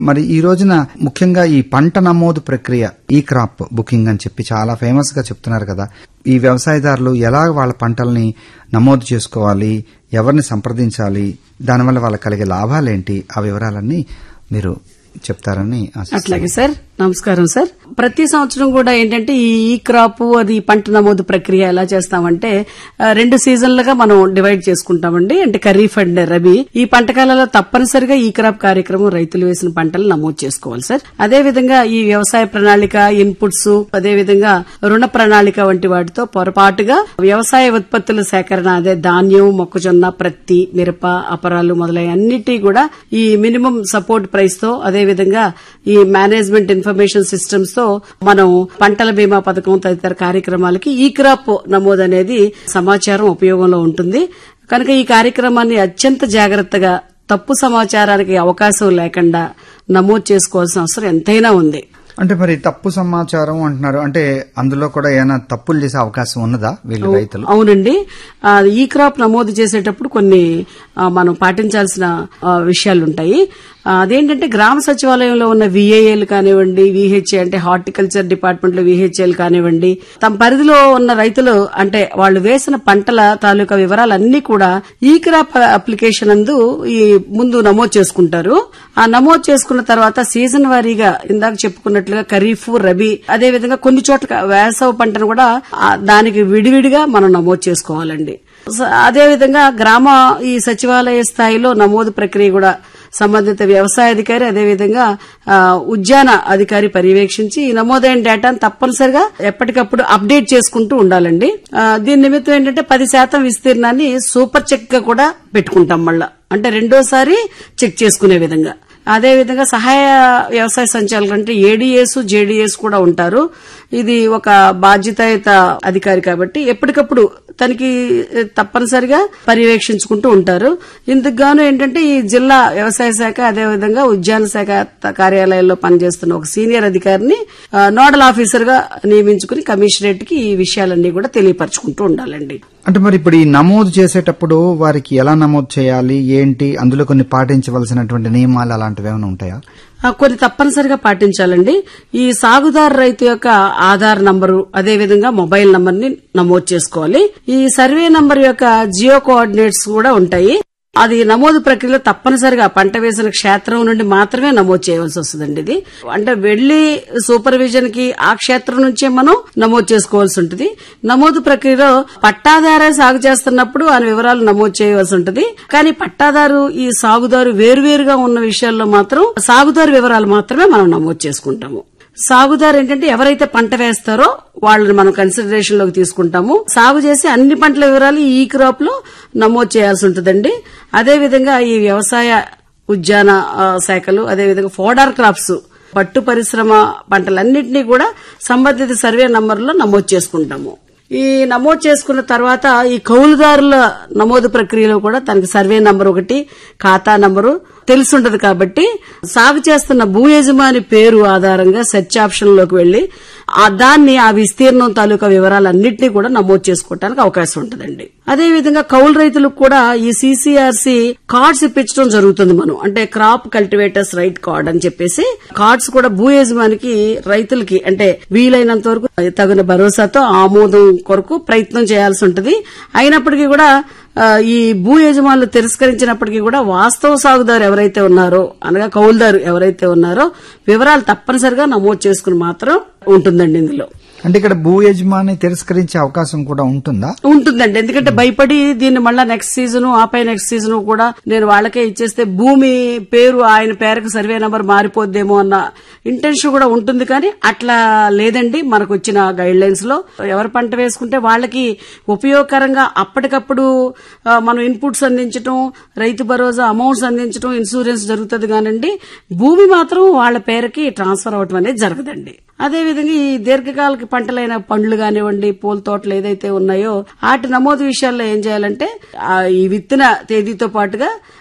మరి ఈ రోజున ముఖ్యంగా ఈ పంట నమోదు ప్రక్రియ ఈ క్రాప్ బుకింగ్ అని చెప్పి చాలా ఫేమస్ గా చెప్తున్నారు కదా ఈ వ్యవసాయదారులు ఎలా వాళ్ళ పంటల్ని నమోదు చేసుకోవాలి ఎవరిని సంప్రదించాలి దానివల్ల వాళ్ళకి కలిగే లాభాలేంటి ఆ వివరాలన్నీ మీరు చెప్తారని ఆశిస్తున్నాను. అట్లాగే సార్ నమస్కారం సార్ ప్రతి సంవత్సరం కూడా ఏంటంటే ఈ ఈ క్రాప్ అది పంట నమోదు ప్రక్రియ ఎలా చేస్తామంటే ఆ, రెండు సీజన్లుగా మనం డివైడ్ చేసుకుంటామండి అంటే ఖరీఫ్ అండ్ రబీ ఈ పంట కాలంలో తప్పనిసరిగా ఈ క్రాప్ కార్యక్రమం రైతులు వేసిన పంటలు నమోదు చేసుకోవాలి సార్ అదే విధంగా ఈ వ్యవసాయ ప్రణాళిక ఇన్పుట్స్ అదే విధంగా రుణ ప్రణాళిక వంటి వాటితో పొరపాటుగా వ్యవసాయ ఉత్పత్తుల సేకరణ అదే ధాన్యం మొక్కజొన్న ప్రత్తి మిరప అపరాలు మొదలైన అన్నిటి కూడా ఈ మినిమం సపోర్ట్ ప్రైస్ తో అదే విధంగా ఈ మేనేజ్మెంట్ ఇన్ఫర్మేషన్ సిస్టమ్స్ తో మనం పంటల బీమా పథకం తదితర కార్యక్రమాలకి ఈ క్రాప్ నమోదు అనేది సమాచారం ఉపయోగంలో ఉంటుంది కనుక ఈ కార్యక్రమాన్ని అత్యంత జాగ్రత్తగా తప్పు సమాచారానికి అవకాశం లేకుండా నమోదు చేసుకోవాల్సిన అవసరం ఎంతైనా ఉంది అంటే మరి తప్పు సమాచారం అంటున్నారు అంటే అందులో కూడా ఏమైనా తప్పులు చేసే అవకాశం ఉన్నదా వీళ్ళు రైతులు అవునండి ఆ, ఈ క్రాప్ నమోదు చేసేటప్పుడు కొన్ని ఆ, మనం పాటించాల్సిన ఆ, విషయాలు ఉంటాయి ఆ, అదేంటంటే గ్రామ సచివాలయంలో ఉన్న విఏఏలు కానివ్వండి విహెచ్ఏ అంటే హార్టికల్చర్ డిపార్ట్మెంట్ లో విహెచ్ఏలు కానివ్వండి తమ పరిధిలో ఉన్న రైతులు అంటే వాళ్ళు వేసిన పంటల తాలూకా వివరాలన్నీ కూడా ఈ క్రాప్ అప్లికేషన్ అందు ఈ ముందు నమోదు చేసుకుంటారు ఆ నమోదు చేసుకున్న తర్వాత సీజన్ వారీగా ఇందాక చెప్పుకున్నట్లుగా ఖరీఫ్ రబీ అదే విధంగా కొన్ని చోట్ల వేసవ పంటను కూడా ఆ, దానికి విడివిడిగా మనం నమోదు చేసుకోవాలండి స- అదే విధంగా గ్రామ ఈ సచివాలయ స్థాయిలో నమోదు ప్రక్రియ కూడా సంబంధిత వ్యవసాయ అధికారి అదేవిధంగా ఆ, ఉద్యాన అధికారి పర్యవేక్షించి ఈ నమోదైన డేటాను తప్పనిసరిగా ఎప్పటికప్పుడు అప్డేట్ చేసుకుంటూ ఉండాలండి ఆ, దీని నిమిత్తం ఏంటంటే పది శాతం విస్తీర్ణాన్ని సూపర్ చెక్ గా కూడా పెట్టుకుంటాం మళ్ళా అంటే రెండోసారి చెక్ చేసుకునే విధంగా అదే విధంగా సహాయ వ్యవసాయ సంచాలకులు అంటే ఏడీఎస్ జేడీఎస్ కూడా ఉంటారు ఇది ఒక బాధ్యతాయుత అధికారి కాబట్టి ఎప్పటికప్పుడు తనకి తప్పనిసరిగా పర్యవేక్షించుకుంటూ ఉంటారు ఇందుకు గాను ఏంటంటే ఈ జిల్లా వ్యవసాయ శాఖ అదే విధంగా ఉద్యాన శాఖ త- కార్యాలయంలో పనిచేస్తున్న ఒక సీనియర్ అధికారిని ఆ, నోడల్ ఆఫీసర్ గా నియమించుకుని కమిషనరేట్ కి ఈ విషయాలన్నీ కూడా తెలియపరచుకుంటూ ఉండాలండి అంటే మరి ఇప్పుడు ఈ నమోదు చేసేటప్పుడు వారికి ఎలా నమోదు చేయాలి ఏంటి అందులో కొన్ని పాటించవలసినటువంటి నియమాలు అలాంటివి ఏమైనా ఉంటాయా ఆ, కొన్ని తప్పనిసరిగా పాటించాలండి ఈ సాగుదారు రైతు యొక్క ఆధార్ నంబరు అదే విధంగా మొబైల్ నంబర్ ని నమోదు చేసుకోవాలి ఈ సర్వే నంబర్ యొక్క జియో కోఆర్డినేట్స్ కూడా ఉంటాయి అది నమోదు ప్రక్రియలో తప్పనిసరిగా పంట వేసిన క్షేత్రం నుండి మాత్రమే నమోదు చేయవలసి వస్తుందండి ఇది అంటే వెళ్లి సూపర్విజన్ కి ఆ క్షేత్రం నుంచే మనం నమోదు చేసుకోవాల్సి ఉంటుంది నమోదు ప్రక్రియలో పట్టాదారే సాగు చేస్తున్నప్పుడు ఆ వివరాలు నమోదు చేయవలసి ఉంటుంది కానీ పట్టాదారు ఈ సాగుదారు వేరువేరుగా ఉన్న విషయాల్లో మాత్రం సాగుదారు వివరాలు మాత్రమే మనం నమోదు చేసుకుంటాము సాగుదారు ఏంటంటే ఎవరైతే పంట వేస్తారో వాళ్ళని మనం కన్సిడరేషన్ లోకి తీసుకుంటాము సాగు చేసి అన్ని పంటల వివరాలు ఈ క్రాప్ లో నమోదు చేయాల్సి ఉంటుందండి అదే విధంగా ఈ వ్యవసాయ ఉద్యాన ఆ, శాఖలు అదేవిధంగా ఫోడార్ క్రాప్స్ పట్టు పరిశ్రమ పంటలన్నింటినీ కూడా సంబంధిత సర్వే నంబర్లో నమోదు చేసుకుంటాము ఈ నమోదు చేసుకున్న తర్వాత ఈ కౌలుదారుల నమోదు ప్రక్రియలో కూడా తనకి సర్వే నంబర్ ఒకటి ఖాతా నంబరు తెలుసుంటది కాబట్టి సాగు చేస్తున్న భూ యజమాని పేరు ఆధారంగా సెర్చ్ ఆప్షన్ లోకి వెళ్లి ఆ దాన్ని ఆ విస్తీర్ణం తాలూకా వివరాలన్నింటినీ కూడా నమోదు చేసుకోవడానికి అవకాశం ఉంటుందండి అదేవిధంగా కౌలు రైతులకు కూడా ఈ సీసీఆర్సీ కార్డ్స్ ఇప్పించడం జరుగుతుంది మనం అంటే క్రాప్ కల్టివేటర్స్ రైట్ కార్డ్ అని చెప్పేసి కార్డ్స్ కూడా భూ యజమానికి రైతులకి అంటే వీలైనంత వరకు తగిన భరోసాతో ఆమోదం కొరకు ప్రయత్నం చేయాల్సి ఉంటుంది అయినప్పటికీ కూడా ఆ, ఈ భూ యజమానులు తిరస్కరించినప్పటికీ కూడా వాస్తవ సాగుదారు ఎవరైతే ఉన్నారో అనగా కౌలుదారు ఎవరైతే ఉన్నారో వివరాలు తప్పనిసరిగా నమోదు చేసుకుని మాత్రం ఉంటుందండి ఇందులో అంటే ఇక్కడ భూ యజమాని తిరస్కరించే అవకాశం కూడా ఉంటుందా ఉంటుందండి ఎందుకంటే భయపడి దీన్ని మళ్ళా నెక్స్ట్ సీజన్ ఆపై నెక్స్ట్ సీజన్ కూడా నేను వాళ్ళకే ఇచ్చేస్తే భూమి పేరు ఆయన పేరుకు సర్వే నంబర్ మారిపోద్దేమో అన్న ఇంటెన్షన్ కూడా ఉంటుంది కానీ అట్లా లేదండి మనకు వచ్చిన గైడ్ లైన్స్ లో ఎవరు పంట వేసుకుంటే వాళ్ళకి ఉపయోగకరంగా అప్పటికప్పుడు ఆ, మనం ఇన్పుట్స్ అందించడం రైతు భరోసా అమౌంట్స్ అందించడం ఇన్సూరెన్స్ జరుగుతుంది కానండి భూమి మాత్రం వాళ్ళ పేరుకి ట్రాన్స్ఫర్ అవటం అనేది జరగదండి అదేవిధంగా ఈ దీర్ఘకాలిక పంటలైన పండ్లు కానివ్వండి పూల తోటలు ఏదైతే ఉన్నాయో వాటి నమోదు విషయాల్లో ఏం చేయాలంటే ఆ ఈ విత్తిన తేదీతో పాటుగా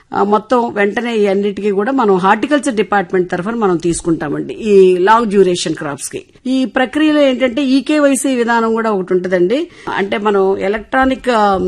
ఆ, మొత్తం వెంటనే ఈ అన్నిటికీ కూడా మనం హార్టికల్చర్ డిపార్ట్మెంట్ తరఫున మనం తీసుకుంటామండి ఈ లాంగ్ డ్యూరేషన్ క్రాప్స్ కి ఈ ప్రక్రియలో ఏంటంటే ఈకేవైసీ విధానం కూడా ఒకటి ఉంటుందండి అంటే మనం electronic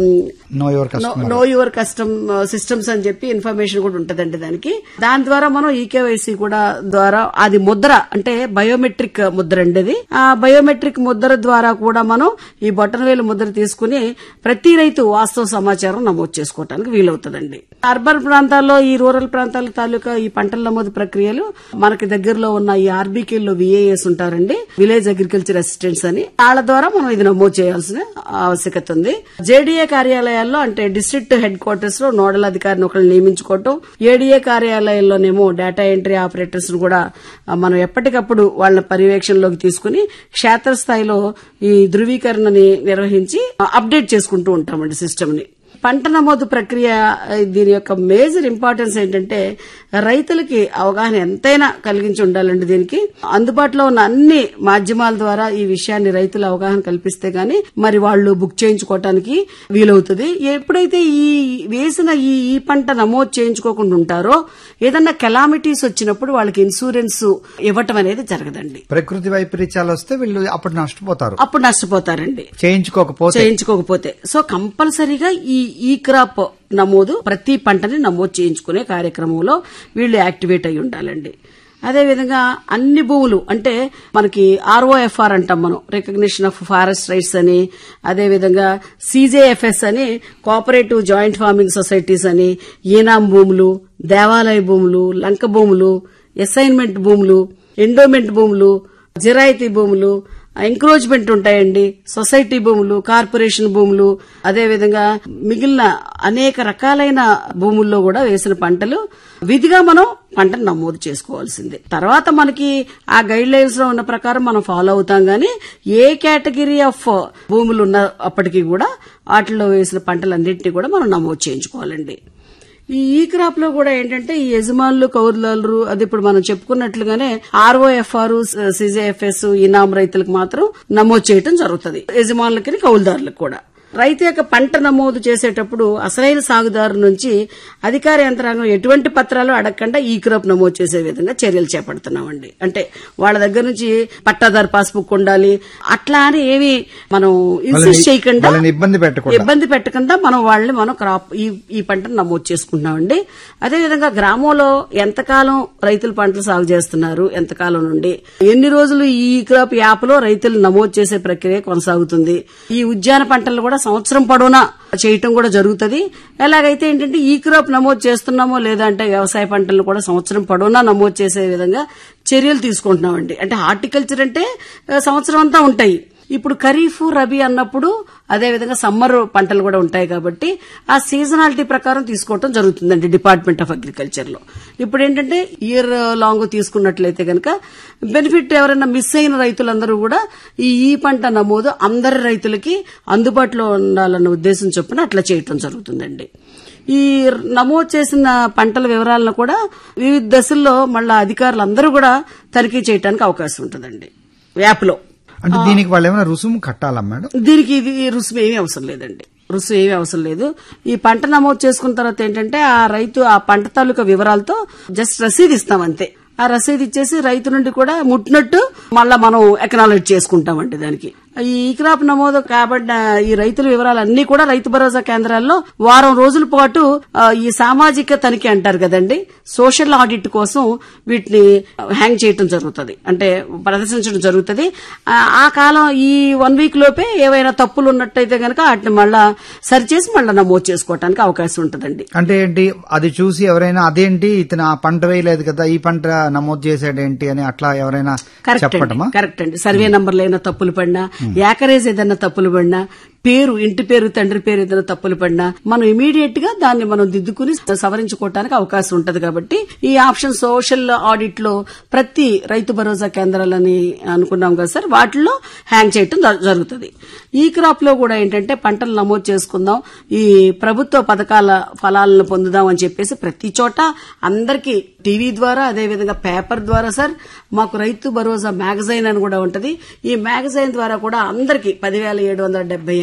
know your customer know your custom systems అని చెప్పి ఇన్ఫర్మేషన్ కూడా ఉంటదండి దానికి దాని ద్వారా మనం ఈకేవైసీ కూడా ద్వారా అది ముద్ర అంటే బయోమెట్రిక్ ముద్ర అండి అది ఆ బయోమెట్రిక్ ముద్ర ద్వారా కూడా మనం ఈ బొట్టనవేలు ముద్ర తీసుకుని ప్రతి రైతు వాస్తవ సమాచారం నమోదు చేసుకోవడానికి వీలవుతుందండి అర్బన్ ప్రాంతాల్లో ఈ రూరల్ ప్రాంతాల తాలూకా ఈ పంటల నమోదు ప్రక్రియలు మనకి దగ్గరలో ఉన్న ఈ ఆర్బీకేల్లో విఏఎస్ ఉంటారండి విలేజ్ అగ్రికల్చర్ అసిస్టెంట్స్ అని వాళ్ళ ద్వారా మనం ఇది నమోదు చేయాల్సిన ఆవశ్యకత ఉంది జేడీఏ కార్యాలయాల్లో అంటే డిస్ట్రిక్ట్ హెడ్ క్వార్టర్స్ లో నోడల్ అధికారిని ఒకళ్ళు నియమించుకోవటం ఏడీఏ కార్యాలయాల్లోనేమో డేటా ఎంట్రీ ఆపరేటర్స్ ను కూడా ఆ, మనం ఎప్పటికప్పుడు వాళ్ళ పర్యవేక్షణలోకి తీసుకుని క్షేత్రస్థాయిలో ఈ ధృవీకరణని నిర్వహించి ఆ, అప్డేట్ చేసుకుంటూ ఉంటామండి సిస్టమ్ ని పంట నమోదు ప్రక్రియ ఆ, దీని యొక్క మేజర్ ఇంపార్టెన్స్ ఏంటంటే రైతులకి అవగాహన ఎంతైనా కలిగించి ఉండాలండి దీనికి అందుబాటులో ఉన్న అన్ని మాధ్యమాల ద్వారా ఈ విషయాన్ని రైతుల అవగాహన కల్పిస్తే గాని మరి వాళ్ళు బుక్ చేయించుకోవటానికి వీలవుతుంది ఎప్పుడైతే ఈ వేసిన ఈ ఈ పంట నమోదు చేయించుకోకుండా ఉంటారో ఏదన్నా కెలామిటీస్ వచ్చినప్పుడు వాళ్ళకి ఇన్సూరెన్స్ ఇవ్వటం అనేది జరగదండి ప్రకృతి వైపరీత్యాలు వస్తే వీళ్ళు అప్పుడు నష్టపోతారు అప్పుడు నష్టపోతారండి చేయించుకోకపోతే చేయించుకోకపోతే సో కంపల్సరీగా ఈ ఈ క్రాప్ నమోదు ప్రతి పంటని నమోదు చేయించుకునే కార్యక్రమంలో వీళ్ళు యాక్టివేట్ అయి ఉండాలండి అదేవిధంగా అన్ని భూములు అంటే మనకి ఆర్ఓఎఫ్ఆర్ అంటాం మనం రికగ్నిషన్ ఆఫ్ ఫారెస్ట్ రైట్స్ అని అదేవిధంగా సీజేఎఫ్ఎస్ అని కోఆపరేటివ్ జాయింట్ ఫార్మింగ్ సొసైటీస్ అని ఈనాం భూములు దేవాలయ భూములు లంక భూములు అసైన్మెంట్ భూములు ఎండోమెంట్ భూములు జిరాయితీ భూములు ఎంక్రోచ్మెంట్ ఉంటాయండి సొసైటీ భూములు కార్పొరేషన్ భూములు అదేవిధంగా మిగిలిన అనేక రకాలైన భూముల్లో కూడా వేసిన పంటలు విధిగా మనం పంటను నమోదు చేసుకోవాల్సిందే తర్వాత మనకి ఆ గైడ్ లైన్స్ లో ఉన్న ప్రకారం మనం ఫాలో అవుతాం గానీ ఏ కేటగిరీ ఆఫ్ భూములు ఉన్న అప్పటికి కూడా వాటిలో వేసిన పంటలన్నింటినీ కూడా మనం నమోదు చేయించుకోవాలండి ఈ ఈ క్రాప్ లో కూడా ఏంటంటే ఈ యజమానులు కౌలుదారులు అది ఇప్పుడు మనం చెప్పుకున్నట్లుగానే ఆర్ఓఎఫ్ఆర్ సిజేఎఫ్ఎస్ ఇనాం రైతులకు మాత్రం నమోదు చేయటం జరుగుతుంది యజమానులకి కౌలుదారులకు కూడా రైతు యొక్క పంట నమోదు చేసేటప్పుడు అసలైన సాగుదారు నుంచి అధికార యంత్రాంగం ఎటువంటి పత్రాలు అడగకుండా ఈ క్రాప్ నమోదు చేసే విధంగా చర్యలు చేపడుతున్నామండి అంటే వాళ్ళ దగ్గర నుంచి పట్టాదారు పాస్బుక్ ఉండాలి అట్లా అని ఏమి మనం ఇన్సిస్ట్ చేయకుండా వాళ్ళని ఇబ్బంది పెట్టకుండా ఇబ్బంది పెట్టకుండా మనం వాళ్ళని మనం క్రాప్ ఈ ఈ పంటను నమోదు చేసుకుంటున్నామండి అదేవిధంగా గ్రామంలో ఎంతకాలం రైతులు పంటలు సాగు చేస్తున్నారు ఎంతకాలం నుండి ఎన్ని రోజులు ఈ క్రాప్ యాప్ లో రైతులు నమోదు చేసే ప్రక్రియ కొనసాగుతుంది ఈ ఉద్యాన పంటలు కూడా సంవత్సరం పొడవునా చేయటం కూడా జరుగుతుంది ఎలాగైతే ఏంటంటే ఈ క్రాప్ నమోదు చేస్తున్నామో లేదా అంటే వ్యవసాయ పంటలు కూడా సంవత్సరం పొడవునా నమోదు చేసే విధంగా చర్యలు తీసుకుంటున్నామండి అంటే హార్టికల్చర్ అంటే ఆ, సంవత్సరం అంతా ఉంటాయి ఇప్పుడు ఖరీఫ్ రబీ అన్నప్పుడు అదేవిధంగా సమ్మర్ పంటలు కూడా ఉంటాయి కాబట్టి ఆ సీజనాలిటీ ప్రకారం తీసుకోవటం జరుగుతుందండి డిపార్ట్మెంట్ ఆఫ్ అగ్రికల్చర్ లో ఇప్పుడు ఏంటంటే ఇయర్ లాంగ్ తీసుకున్నట్లయితే కనుక బెనిఫిట్ ఎవరైనా మిస్ అయిన రైతులందరూ కూడా ఈ ఈ పంట నమోదు అందరి రైతులకి అందుబాటులో ఉండాలన్న ఉద్దేశం చొప్పున అట్లా చేయటం జరుగుతుందండి ఈ నమోదు చేసిన పంటల వివరాలను కూడా వివిధ దశల్లో మళ్ళా అధికారులు అందరూ కూడా తనిఖీ చేయడానికి అవకాశం ఉంటుందండి యాప్లో అంటే దీనికి వాళ్ళు ఏమైనా రుసుము కట్టాలా మేడం దీనికి ఇది రుసుము ఏమీ అవసరం లేదండి రుసుము ఏమీ అవసరం లేదు ఈ పంట నమోదు చేసుకున్న తర్వాత ఏంటంటే ఆ రైతు ఆ పంట తాలూకా వివరాలతో జస్ట్ రసీదు ఇస్తాం అంతే ఆ రసీదు ఇచ్చేసి రైతు నుండి కూడా ముట్టినట్టు మళ్ళా మనం ఎకనాలజ్ చేసుకుంటామండి దానికి ఈ క్రాప్ నమోదు కాబడిన ఈ రైతుల వివరాలన్నీ కూడా రైతు భరోసా కేంద్రాల్లో వారం రోజుల పాటు ఆ, ఈ సామాజిక తనిఖీ అంటారు కదండి సోషల్ ఆడిట్ కోసం వీటిని హ్యాంగ్ చేయటం జరుగుతుంది అంటే ప్రదర్శించడం జరుగుతుంది ఆ, ఆ కాలం ఈ వన్ వీక్ లోపే ఏవైనా తప్పులు ఉన్నట్టయితే గనక వాటిని మళ్ళా సరిచేసి మళ్ళా నమోదు చేసుకోవడానికి అవకాశం ఉంటుందండి అంటే ఏంటి అది చూసి ఎవరైనా అదేంటి ఇతను ఆ పంట వేయలేదు కదా ఈ పంట నమోదు చేసాడేంటి అని అట్లా ఎవరైనా కరెక్ట్ చెప్పటమా అండి కరెక్ట్ అండి సర్వే నంబర్లు ఏదైనా తప్పులు పడినా యాకరేజ్ ఏదైనా తప్పులు పడినా పేరు ఇంటి పేరు తండ్రి పేరు ఏదైనా తప్పులు పడినా మనం ఇమీడియట్ గా దాన్ని మనం దిద్దుకుని సవరించుకోవడానికి అవకాశం ఉంటది కాబట్టి ఈ ఆప్షన్ సోషల్ ఆడిట్ లో ప్రతి రైతు భరోసా కేంద్రాలని అనుకున్నాం కదా సార్ వాటిల్లో హ్యాంగ్ చేయటం జ- జరుగుతుంది ఈ క్రాప్ లో కూడా ఏంటంటే పంటలు నమోదు చేసుకుందాం ఈ ప్రభుత్వ పథకాల ఫలాలను పొందుదాం అని చెప్పేసి ప్రతి చోట అందరికీ టీవీ ద్వారా అదేవిధంగా పేపర్ ద్వారా సార్ మాకు రైతు భరోసా మ్యాగజైన్ అని కూడా ఉంటది ఈ మ్యాగజైన్ ద్వారా కూడా అందరికీ పదివేల ఏడు వందల డెబ్బై ఎనిమిది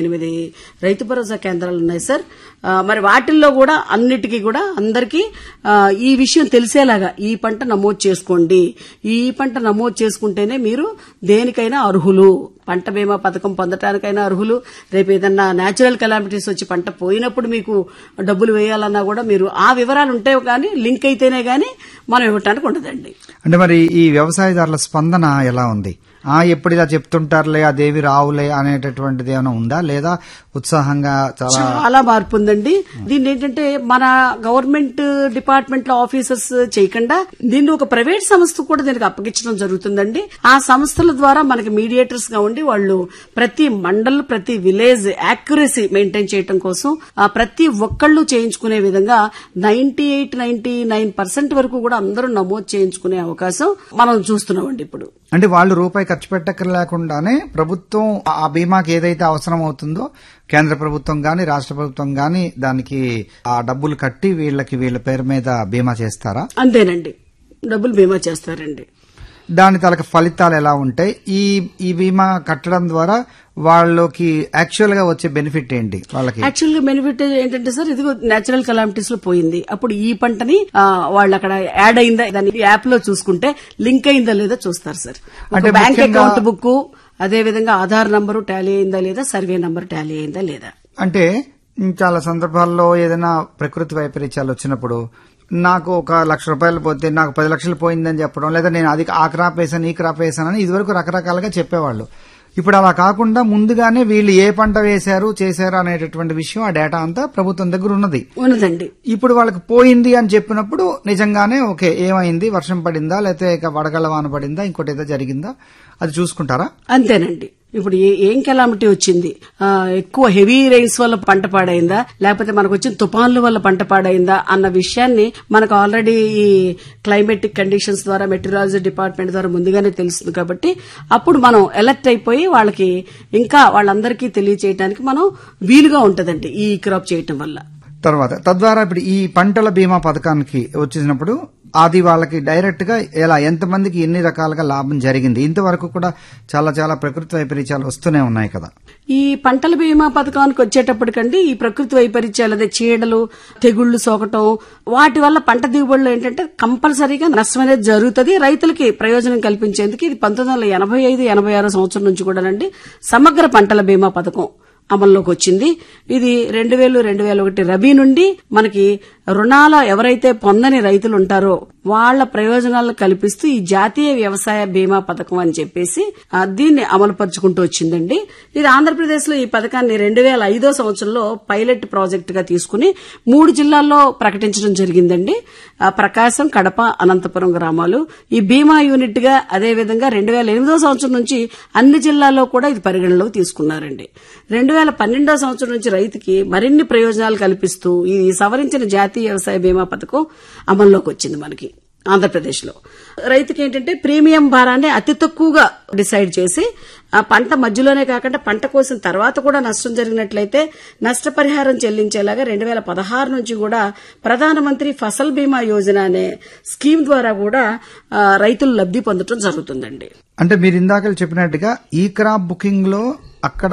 ఎనిమిది రైతు భరోసా కేంద్రాలు ఉన్నాయి సార్ ఆ, మరి వాటిల్లో కూడా అన్నిటికీ కూడా అందరికీ ఆ, ఈ విషయం తెలిసేలాగా ఈ పంట నమోదు చేసుకోండి ఈ పంట నమోదు చేసుకుంటేనే మీరు దేనికైనా అర్హులు పంట బీమా పథకం పొందటానికైనా అర్హులు రేపు ఏదన్నా నేచురల్ కెలామిటీస్ వచ్చి పంట పోయినప్పుడు మీకు డబ్బులు వేయాలన్నా కూడా మీరు ఆ వివరాలు ఉంటే కానీ లింక్ అయితేనే గానీ మనం ఇవ్వటానికి ఉండదండి అంటే మరి ఈ వ్యవసాయదారుల స్పందన ఎలా ఉంది ఆ ఎప్పుడు ఇలా చెప్తుంటారులే అదేవి రావులే అనేటటువంటిది ఏమైనా ఉందా లేదా ఉత్సాహంగా చాలా చాలా మార్పు ఉందండి దీన్ని ఏంటంటే మన గవర్నమెంట్ డిపార్ట్మెంట్ లో ఆఫీసర్స్ చేయకుండా దీన్ని ఒక ప్రైవేట్ సంస్థ కూడా దీనికి అప్పగించడం జరుగుతుందండి ఆ సంస్థల ద్వారా మనకి మీడియేటర్స్ గా ఉండి వాళ్ళు ప్రతి మండల్ ప్రతి విలేజ్ యాక్యురసీ మెయింటైన్ చేయడం కోసం ఆ ప్రతి ఒక్కళ్ళు చేయించుకునే విధంగా ninety eight ninety nine percent వరకు కూడా అందరూ నమోదు చేయించుకునే అవకాశం మనం చూస్తున్నామండి ఇప్పుడు అంటే వాళ్ళు రూపాయి ఖర్చు పెట్టక్కర్లేకుండానే ప్రభుత్వం ఆ బీమాకి ఏదైతే అవసరం అవుతుందో కేంద్ర ప్రభుత్వం గాని రాష్ట్ర ప్రభుత్వం గాని దానికి ఆ డబ్బులు కట్టి వీళ్ళకి వీళ్ళ పేరు మీద బీమా చేస్తారా అంతేనండి డబ్బులు బీమా చేస్తారండి దాని తలక ఫలితాలు ఎలా ఉంటాయి ఈ ఈ బీమా కట్టడం ద్వారా వాళ్ళకి యాక్చువల్ గా వచ్చే బెనిఫిట్ ఏంటి వాళ్ళకి యాక్చువల్ గా బెనిఫిట్ ఏంటంటే సార్ ఇది నేచురల్ కలామిటీస్ లో పోయింది అప్పుడు ఈ పంటని ఆ, వాళ్ళు అక్కడ యాడ్ అయిందా దాని యాప్ లో చూసుకుంటే లింక్ అయిందా లేదా చూస్తారు సార్ ఒక అంటే బ్యాంక్ ముఖ్యంగా- అకౌంట్ బుక్ అదే విధంగా ఆధార్ నంబరు టాలీ అయిందా లేదా సర్వే నంబర్ టాలీ అయిందా లేదా అంటే ఉమ్, చాలా సందర్భాల్లో ఏదైనా ప్రకృతి వైపరీత్యాలు వచ్చినప్పుడు నాకు ఒక లక్ష రూపాయలు పోతే నాకు పది లక్షలు పోయిందని చెప్పడం లేదా నేను అది ఆ క్రాప్ వేసాను ఈ క్రాప్ వేసానని ఇదివరకు రకరకాలుగా చెప్పేవాళ్ళు ఇప్పుడు అలా కాకుండా ముందుగానే వీళ్ళు ఏ పంట వేశారు చేశారు అనేటటువంటి విషయం ఆ డేటా అంతా ప్రభుత్వం దగ్గర ఉన్నది ఉన్నదండి ఇప్పుడు వాళ్ళకి పోయింది అని చెప్పినప్పుడు నిజంగానే ఓకే ఏమైంది వర్షం పడిందా లేకపోతే ఇక వడగళ్ళ వాన పడిందా ఇంకోటి ఏదో జరిగిందా అది చూసుకుంటారా అంతేనండి ఇప్పుడు ఏ- ఏం కెలామిటీ వచ్చింది ఆ, ఎక్కువ హెవీ రైన్స్ వల్ల పంట పాడైందా లేకపోతే మనకు వచ్చిన తుఫాన్ల వల్ల పంట పాడైందా అన్న విషయాన్ని మనకు ఆల్రెడీ ఈ క్లైమేటిక్ కండిషన్స్ ద్వారా మెటీరియాలజీ డిపార్ట్మెంట్ ద్వారా ముందుగానే తెలుస్తుంది కాబట్టి అప్పుడు మనం ఎలర్ట్ అయిపోయి వాళ్ళకి ఇంకా వాళ్ళందరికీ తెలియచేయడానికి మనం వీలుగా ఉంటదండి ఈ క్రాప్ చేయటం వల్ల తర్వాత తద్వారా ఇప్పుడు ఈ పంటల బీమా పథకానికి వచ్చినప్పుడు అది వాళ్ళకి డైరెక్ట్ గా ఎలా ఎంతమందికి ఎన్ని రకాలుగా లాభం జరిగింది ఇంతవరకు కూడా చాలా చాలా ప్రకృతి వైపరీత్యాలు వస్తూనే ఉన్నాయి కదా ఈ పంటల బీమా పథకానికి వచ్చేటప్పటికండి ఈ ప్రకృతి వైపరీత్యాలు అదే చీడలు తెగుళ్లు సోకటం వాటి వల్ల పంట దిగుబడులు ఏంటంటే కంపల్సరీగా నష్టం అనేది జరుగుతుంది రైతులకి ప్రయోజనం కల్పించేందుకు ఇది పంతొమ్మిది వందల ఎనభై ఐదు ఎనభై ఆరో సంవత్సరం నుంచి కూడానండి సమగ్ర పంటల బీమా పథకం అమల్లోకి వచ్చింది ఇది రెండు వేలు రెండు వేల ఒకటి రబీ నుండి మనకి రుణాల ఎవరైతే పొందని రైతులు ఉంటారో వాళ్ల ప్రయోజనాలను కల్పిస్తూ ఈ జాతీయ వ్యవసాయ బీమా పథకం అని చెప్పేసి ఆ, దీన్ని అమలుపరుచుకుంటూ వచ్చిందండి ఇది ఆంధ్రప్రదేశ్ లో ఈ పథకాన్ని రెండు వేల ఐదో సంవత్సరంలో పైలట్ ప్రాజెక్ట్ గా తీసుకుని మూడు జిల్లాల్లో ప్రకటించడం జరిగిందండి ఆ, ప్రకాశం కడప అనంతపురం గ్రామాలు ఈ బీమా యూనిట్ గా అదే విధంగా రెండు వేల ఎనిమిదో సంవత్సరం నుంచి అన్ని జిల్లాల్లో కూడా ఇది పరిగణలోకి తీసుకున్నారండి రెండు వేల పన్నెండో సంవత్సరం నుంచి రైతుకి మరిన్ని ప్రయోజనాలు కల్పిస్తూ ఈ సవరించిన జాతీయ వ్యవసాయ బీమా పథకం అమల్లోకి వచ్చింది మనకి ఆంధ్రప్రదేశ్ లో రైతుకి ఏంటంటే ప్రీమియం భారాన్ని అతి తక్కువగా డిసైడ్ చేసి ఆ పంట మధ్యలోనే కాకుండా పంట కోసిన తర్వాత కూడా నష్టం జరిగినట్లయితే నష్టపరిహారం చెల్లించేలాగా రెండు వేల పదహారు నుంచి కూడా ప్రధానమంత్రి ఫసల్ బీమా యోజన అనే స్కీమ్ ద్వారా కూడా ఆ, రైతులు లబ్ధి పొందడం జరుగుతుందండి అంటే మీరు ఇందాక చెప్పినట్టుగా ఈ క్రాప్ బుకింగ్ లో అక్కడ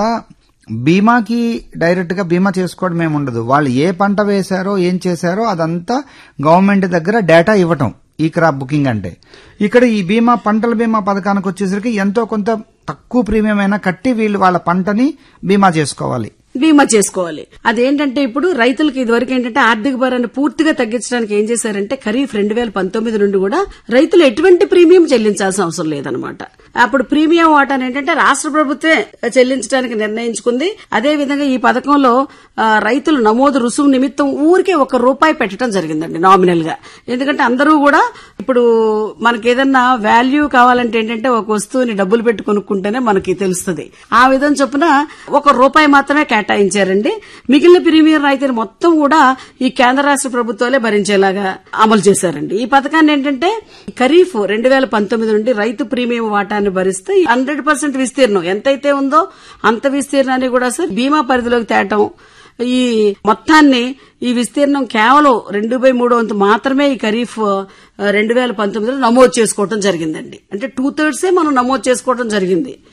బీమాకి డైరెక్ట్ గా బీమా చేసుకోవడం ఏమి ఉండదు వాళ్ళు ఏ పంట వేశారో ఏం చేశారో అదంతా గవర్నమెంట్ దగ్గర డేటా ఇవ్వటం ఈ క్రాప్ బుకింగ్ అంటే ఇక్కడ ఈ బీమా పంటల బీమా పథకానికి వచ్చేసరికి ఎంతో కొంత తక్కువ ప్రీమియం అయినా కట్టి వీళ్ళు వాళ్ళ పంటని బీమా చేసుకోవాలి బీమా చేసుకోవాలి అదేంటంటే ఇప్పుడు రైతులకు ఇదివరకు ఏంటంటే ఆర్థిక భారాన్ని పూర్తిగా తగ్గించడానికి ఏం చేశారంటే ఖరీఫ్ రెండు వేల పంతొమ్మిది నుండి కూడా రైతులు ఎటువంటి ప్రీమియం చెల్లించాల్సిన అవసరం లేదనమాట అప్పుడు ప్రీమియం వాటాను ఏంటంటే రాష్ట్ర ప్రభుత్వమే చెల్లించడానికి నిర్ణయించుకుంది అదే విధంగా ఈ పథకంలో ఆ, రైతులు నమోదు రుసుము నిమిత్తం ఊరికే ఒక రూపాయి పెట్టడం జరిగిందండి నామినల్ గా ఎందుకంటే అందరూ కూడా ఇప్పుడు మనకి ఏదన్నా వాల్యూ కావాలంటే ఏంటంటే ఒక వస్తువుని డబ్బులు పెట్టి కొనుక్కుంటేనే మనకి తెలుస్తుంది ఆ విధం చొప్పున ఒక రూపాయి మాత్రమే కేటాయించారండి మిగిలిన ప్రీమియం రాయితీని మొత్తం కూడా ఈ కేంద్ర రాష్ట్ర ప్రభుత్వాలే భరించేలాగా అమలు చేశారండి ఈ పథకాన్ని ఏంటంటే ఖరీఫ్ రెండు వేల పంతొమ్మిది నుండి రైతు ప్రీమియం వాటాన్ని భరిస్తే హండ్రెడ్ పర్సెంట్ విస్తీర్ణం ఎంతైతే ఉందో అంత విస్తీర్ణాన్ని కూడా సార్ బీమా పరిధిలోకి తేటం ఈ మొత్తాన్ని ఈ విస్తీర్ణం కేవలం రెండు బై మూడో వంతు మాత్రమే ఈ ఖరీఫ్ రెండు వేల పంతొమ్మిదిలో నమోదు చేసుకోవడం జరిగిందండి అంటే టూ థర్డ్సే మనం నమోదు చేసుకోవడం జరిగింది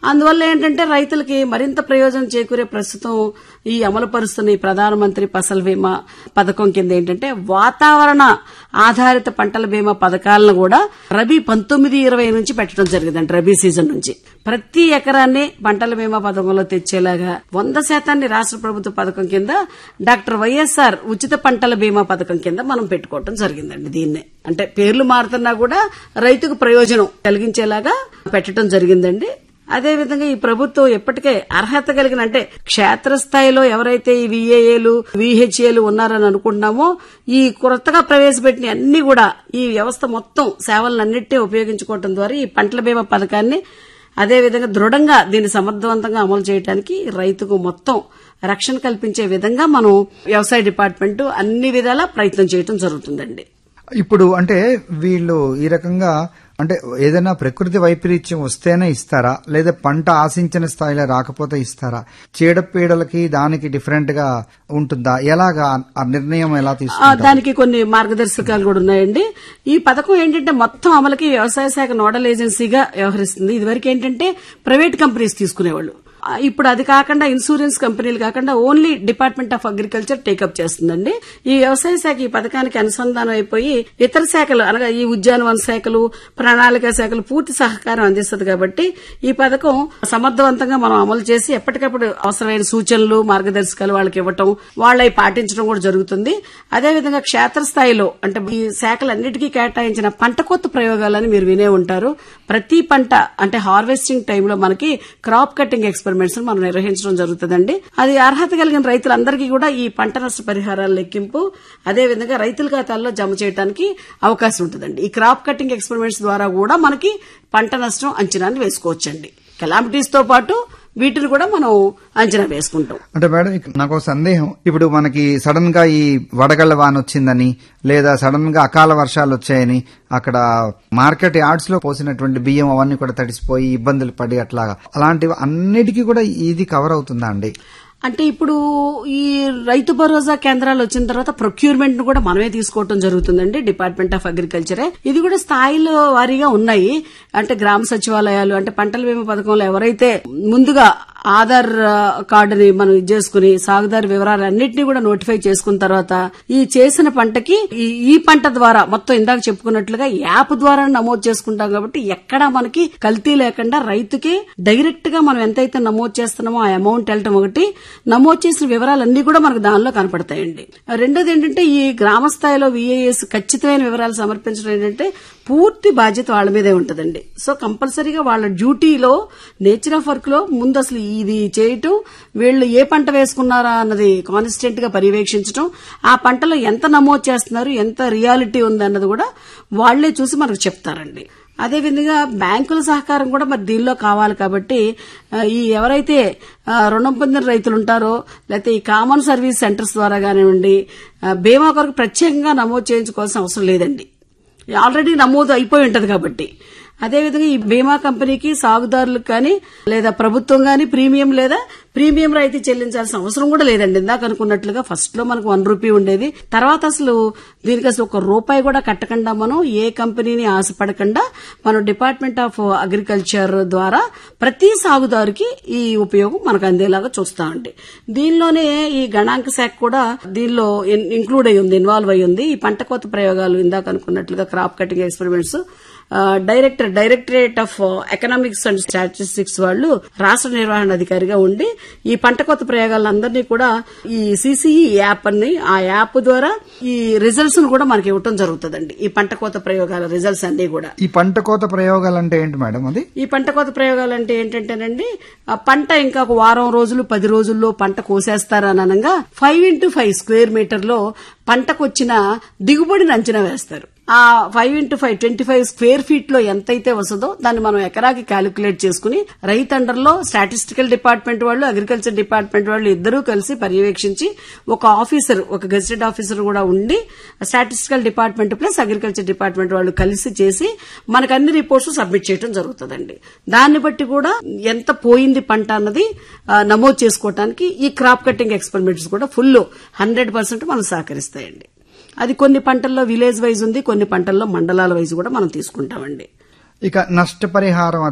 అందువల్ల ఏంటంటే రైతులకి మరింత ప్రయోజనం చేకూరే ప్రస్తుతం ఈ అమలు పరుస్తున్న ఈ ప్రధానమంత్రి ఫసల్ బీమా పథకం కింద ఏంటంటే వాతావరణ ఆధారిత పంటల బీమా పథకాలను కూడా రబీ పంతొమ్మిది ఇరవై నుంచి పెట్టడం జరిగిందంట రబీ సీజన్ నుంచి ప్రతి ఎకరాన్ని పంటల బీమా పథకంలో తెచ్చేలాగా వంద శాతాన్ని రాష్ట్ర ప్రభుత్వ పథకం కింద డాక్టర్ వైఎస్ఆర్ ఉచిత పంటల బీమా పథకం కింద మనం పెట్టుకోవటం జరిగిందండి దీన్ని అంటే పేర్లు మారుతున్నా కూడా రైతుకు ప్రయోజనం కలిగించేలాగా పెట్టడం జరిగిందండి అదే విధంగా ఈ ప్రభుత్వం ఎప్పటికే అర్హత కలిగిన అంటే క్షేత్రస్థాయిలో ఎవరైతే ఈ విఏఏలు విహెచ్ఏలు ఉన్నారని అనుకుంటున్నామో ఈ కొత్తగా ప్రవేశపెట్టిన అన్ని కూడా ఈ వ్యవస్థ మొత్తం సేవలన్నింటినీ ఉపయోగించుకోవడం ద్వారా ఈ పంటల బీమా పథకాన్ని అదేవిధంగా దృఢంగా దీన్ని సమర్థవంతంగా అమలు చేయడానికి రైతుకు మొత్తం రక్షణ కల్పించే విధంగా మనం వ్యవసాయ డిపార్ట్మెంట్ అన్ని విధాలా ప్రయత్నం చేయడం జరుగుతుందండి ఇప్పుడు అంటే వీళ్ళు ఈ రకంగా అంటే ఏదైనా ప్రకృతి వైపరీత్యం వస్తేనే ఇస్తారా లేదా పంట ఆశించిన స్థాయిలో రాకపోతే ఇస్తారా చీడపీడలకి దానికి డిఫరెంట్ గా ఉంటుందా ఎలాగా ఆ నిర్ణయం ఎలా ఆ, తీసుకుంటారు దానికి కొన్ని మార్గదర్శకాలు కూడా ఉన్నాయండి ఈ పథకం ఏంటంటే మొత్తం అమలుకి వ్యవసాయ శాఖ నోడల్ ఏజెన్సీగా వ్యవహరిస్తుంది ఇదివరకు ఏంటంటే ప్రైవేట్ కంపెనీస్ తీసుకునేవాళ్ళు ఆ, ఇప్పుడు అది కాకుండా ఇన్సూరెన్స్ కంపెనీలు కాకుండా only department of agriculture take up చేస్తుందండి ఈ వ్యవసాయ శాఖ ఈ పథకానికి అనుసంధానం అయిపోయి ఇతర శాఖలు అనగా ఈ ఉద్యానవన శాఖలు ప్రణాళిక శాఖలు పూర్తి సహకారం అందిస్తుంది కాబట్టి ఈ పథకం సమర్థవంతంగా మనం అమలు చేసి ఎప్పటికప్పుడు అవసరమైన సూచనలు మార్గదర్శకాలు వాళ్ళకి ఇవ్వటం వాళ్ళవి పాటించడం కూడా జరుగుతుంది అదేవిధంగా క్షేత్రస్థాయిలో అంటే ఈ శాఖలన్నిటికీ కేటాయించిన పంట కొత్త ప్రయోగాలని మీరు వినే ఉంటారు ప్రతి పంట అంటే హార్వెస్టింగ్ టైంలో మనకి క్రాప్ కటింగ్ ఎక్స్పెరిమెంట్స్ మనం నిర్వహించడం జరుగుతుందండి అది అర్హత కలిగిన రైతులందరికీ కూడా ఈ పంట నష్ట పరిహారాల లెక్కింపు అదేవిధంగా రైతుల ఖాతాల్లో జమ చేయడానికి అవకాశం ఉంటుందండి ఈ క్రాప్ కటింగ్ ఎక్స్పెరిమెంట్స్ ద్వారా కూడా మనకి పంట నష్టం అంచనాన్ని వేసుకోవచ్చండి కెలామిటీస్ తో పాటు వీటిని కూడా మనం అంచనా వేసుకుంటాం అంటే మేడం ఇక నాకు ఒక సందేహం ఇప్పుడు మనకి సడన్ గా ఈ వడగళ్ల వాన వచ్చిందని లేదా సడన్ గా అకాల వర్షాలు వచ్చాయని అక్కడ మార్కెట్ యార్డ్స్ లో పోసినటువంటి బియ్యం అవన్నీ కూడా తడిసిపోయి ఇబ్బందులు పడి అట్లాగా అలాంటివి అన్నిటికీ కూడా ఇది కవర్ అవుతుందా అండి అంటే ఇప్పుడు ఈ రైతు భరోసా కేంద్రాలు వచ్చిన తర్వాత ప్రొక్యూర్మెంట్ ను కూడా మనమే తీసుకోవటం జరుగుతుందండి డిపార్ట్మెంట్ ఆఫ్ అగ్రికల్చరే ఇది కూడా స్థాయిలో వారీగా ఉన్నాయి అంటే గ్రామ సచివాలయాలు అంటే పంటల బీమా పథకంలో ఎవరైతే ముందుగా ఆధార్ ఆ, కార్డుని మనం ఇది చేసుకుని సాగుదారు వివరాలు అన్నింటినీ కూడా నోటిఫై చేసుకున్న తర్వాత ఈ చేసిన పంటకి ఈ- ఈ పంట ద్వారా మొత్తం ఇందాక చెప్పుకున్నట్లుగా యాప్ ద్వారా నమోదు చేసుకుంటాం కాబట్టి ఎక్కడా మనకి కల్తీ లేకుండా రైతుకి డైరెక్ట్ గా మనం ఎంతైతే నమోదు చేస్తున్నామో ఆ అమౌంట్ వెళ్ళటం ఒకటి నమోదు చేసిన వివరాలన్నీ కూడా మనకు దానిలో కనపడతాయండి రెండోది ఏంటంటే ఈ గ్రామ స్థాయిలో విఏఎస్ ఖచ్చితమైన వివరాలు సమర్పించడం ఏంటంటే పూర్తి బాధ్యత వాళ్ళ మీదే ఉంటదండి సో కంపల్సరీగా వాళ్ళ డ్యూటీలో నేచర్ ఆఫ్ వర్క్ లో ముందు అసలు ఇది చేయటం వీళ్ళు ఏ పంట వేసుకున్నారా అన్నది కాన్స్టెంట్ గా పర్యవేక్షించడం ఆ పంటలో ఎంత నమోదు చేస్తున్నారు ఎంత రియాలిటీ ఉంది అన్నది కూడా వాళ్లే చూసి మనకు చెప్తారండి అదేవిధంగా బ్యాంకుల సహకారం కూడా మరి దీనిలో కావాలి కాబట్టి ఆ, ఈ ఎవరైతే ఆ, రుణం పొందిన రైతులు ఉంటారో లేకపోతే ఈ కామన్ సర్వీస్ సెంటర్స్ ద్వారా కానివ్వండి ఆ, బీమా కొరకు ప్రత్యేకంగా నమోదు చేయించుకోవాల్సిన అవసరం లేదండి ఆల్రెడీ నమోదు అయిపోయి ఉంటది కాబట్టి అదేవిధంగా ఈ బీమా కంపెనీకి సాగుదారులకు కానీ లేదా ప్రభుత్వం కానీ ప్రీమియం లేదా ప్రీమియం రాయితీ చెల్లించాల్సిన అవసరం కూడా లేదండి ఇందాక అనుకున్నట్లుగా ఫస్ట్ లో మనకు వన్ రూపీ ఉండేది తర్వాత అసలు దీనికి అసలు ఒక రూపాయి కూడా కట్టకుండా మనం ఏ కంపెనీని ఆశపడకుండా మనం డిపార్ట్మెంట్ ఆఫ్ అగ్రికల్చర్ ద్వారా ప్రతి సాగుదారుకి ఈ ఉపయోగం మనకు అందేలాగా చూస్తామండి దీనిలోనే ఈ గణాంక శాఖ కూడా దీనిలో ఇన్- ఇంక్లూడ్ అయి ఉంది ఇన్వాల్వ్ అయి ఉంది ఈ పంట కోత ప్రయోగాలు ఇందాక అనుకున్నట్లుగా క్రాప్ కటింగ్ ఎక్స్పెరిమెంట్స్ ఆ, director directorate of economics and statistics వాళ్ళు రాష్ట్ర నిర్వహణ అధికారిగా ఉండి ఈ పంట కొత్త ప్రయోగాలందరినీ కూడా ఈ సిసిఈ యాప్ అని ఆ యాప్ ద్వారా ఈ రిజల్ట్స్ కూడా మనకి ఇవ్వటం జరుగుతుందండి ఈ పంట కోత ప్రయోగాల రిజల్ట్స్ అన్ని కూడా ఈ పంట కోత ప్రయోగాలు అంటే ఏంటి మేడం అది ఈ పంట కోత ప్రయోగాలు అంటే ఏంటంటేనండి ఆ పంట ఇంకా ఒక వారం రోజులు పది రోజుల్లో పంట కోసేస్తారని అనగా five into five square meter లో పంటకు వచ్చిన దిగుబడిని అంచనా వేస్తారు ఆ five into five twenty five square feet లో ఎంతైతే వస్తుందో దాన్ని మనం ఎకరాకి క్యాలిక్యులేట్ చేసుకుని రైతండర్లో స్టాటిస్టికల్ డిపార్ట్మెంట్ వాళ్ళు అగ్రికల్చర్ డిపార్ట్మెంట్ వాళ్ళు ఇద్దరూ కలిసి పర్యవేక్షించి ఒక ఆఫీసర్ ఒక గెజిటెడ్ ఆఫీసర్ కూడా ఉండి statistical department plus agriculture department వాళ్ళు కలిసి చేసి మనకు అన్ని రిపోర్ట్స్ సబ్మిట్ చేయడం జరుగుతుందండి దాన్ని బట్టి కూడా ఎంత పోయింది పంట అన్నది ఆ, నమోదు చేసుకోవడానికి ఈ క్రాప్ కటింగ్ ఎక్స్పెరిమెంట్స్ కూడా ఫుల్ హండ్రెడ్ పర్సెంట్ మనం సహకరిస్తాయండి అది కొన్ని పంటల్లో విలేజ్ వైజ్ ఉంది కొన్ని పంటల్లో మండలాల వైజ్ కూడా మనం తీసుకుంటామండి ఇక నష్టపరిహారం అది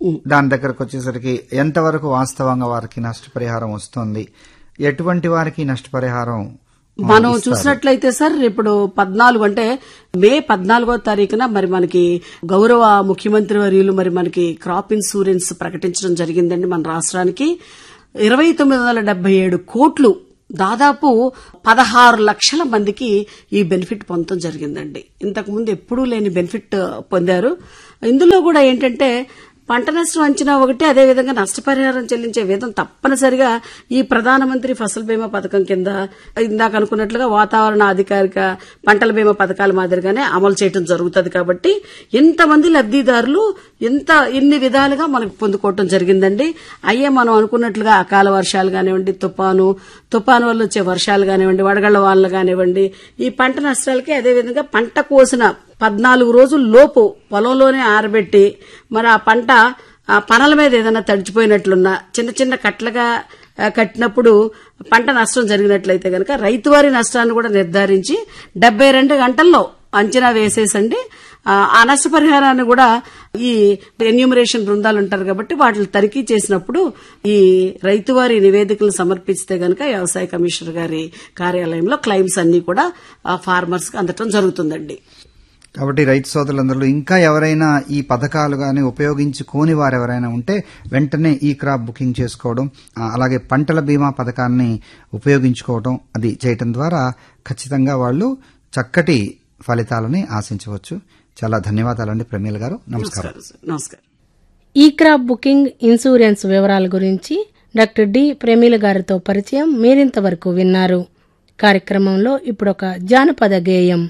దాని దగ్గరకు వచ్చేసరికి ఎంతవరకు వాస్తవంగా వారికి నష్టపరిహారం వస్తుంది ఎటువంటి వారికి నష్టపరిహారం మనం చూసినట్లయితే సార్ ఇప్పుడు పద్నాలుగు అంటే మే పద్నాలుగో తారీఖున మరి మనకి గౌరవ ముఖ్యమంత్రి వర్యులు మరి మనకి క్రాప్ ఇన్సూరెన్స్ ప్రకటించడం జరిగిందండి మన రాష్ట్రానికి ఇరవై తొమ్మిది వందల డెబ్బై ఏడు కోట్లు దాదాపు పదహారు లక్షల మందికి ఈ బెనిఫిట్ పొందడం జరిగిందండి ఇంతకు ముందు ఎప్పుడూ లేని బెనిఫిట్ పొందారు ఇందులో కూడా ఏంటంటే పంట నష్టం అంచనా ఒకటి అదేవిధంగా నష్టపరిహారం చెల్లించే విధం తప్పనిసరిగా ఈ ప్రధానమంత్రి ఫసల్ బీమా పథకం కింద ఇందాక అనుకున్నట్లుగా వాతావరణ అధికారిక పంటల బీమా పథకాల మాదిరిగానే అమలు చేయడం జరుగుతుంది కాబట్టి ఇంతమంది లబ్దిదారులు ఇంత ఇన్ని విధాలుగా మనకు పొందుకోవటం జరిగిందండి అయ్యే మనం అనుకున్నట్లుగా అకాల వర్షాలు కానివ్వండి తుఫాను తుఫాను వల్ల వచ్చే వర్షాలు కానివ్వండి వడగళ్ల వానలు కానివ్వండి ఈ పంట నష్టాలకి అదేవిధంగా పంట కోసిన పద్నాలుగు రోజుల లోపు పొలంలోనే ఆరబెట్టి మరి ఆ పంట ఆ పనల మీద ఏదైనా తడిచిపోయినట్లున్నా చిన్న చిన్న కట్లగా ఆ, కట్టినప్పుడు పంట నష్టం జరిగినట్లయితే గనక రైతువారి నష్టాన్ని కూడా నిర్ధారించి డెబ్బై రెండు గంటల్లో అంచనా వేసేసండి ఆ, ఆ నష్టపరిహారాన్ని కూడా ఈ ఎన్యూమరేషన్ బృందాలు ఉంటారు కాబట్టి వాటిని తనిఖీ చేసినప్పుడు ఈ రైతువారి నివేదికలు సమర్పిస్తే గనక వ్యవసాయ కమిషనర్ గారి కార్యాలయంలో క్లైమ్స్ అన్ని కూడా ఫార్మర్స్ కి అందటం జరుగుతుందండి కాబట్టి రైతు సోదరులందరూ ఇంకా ఎవరైనా ఈ పథకాలు గాని ఉపయోగించుకోని వారు ఎవరైనా ఉంటే వెంటనే ఈ క్రాప్ బుకింగ్ చేసుకోవడం ఆ, అలాగే పంటల బీమా పథకాన్ని ఉపయోగించుకోవడం అది చేయటం ద్వారా ఖచ్చితంగా వాళ్ళు చక్కటి ఫలితాలని ఆశించవచ్చు చాలా ధన్యవాదాలండి ప్రమీల గారు నమస్కారం నమస్కారం సార్. నమస్కారం ఈ క్రాప్ బుకింగ్ ఇన్సూరెన్స్ వివరాల గురించి డాక్టర్ డి ప్రేమిల గారితో పరిచయం మీరింతవరకు విన్నారు కార్యక్రమంలో ఇప్పుడొక జానపద గేయం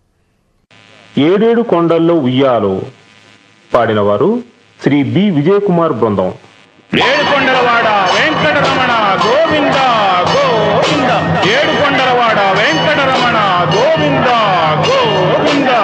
ఏడేడు కొండల్లో ఉయ్యాలో పాడినవారు శ్రీ బి విజయకుమార్ బృందం ఏడుకొండలవాడ వెంకటరమణ గోవింద గోవింద ఏడుకొండలవాడ వెంకటరమణ గోవింద గోవింద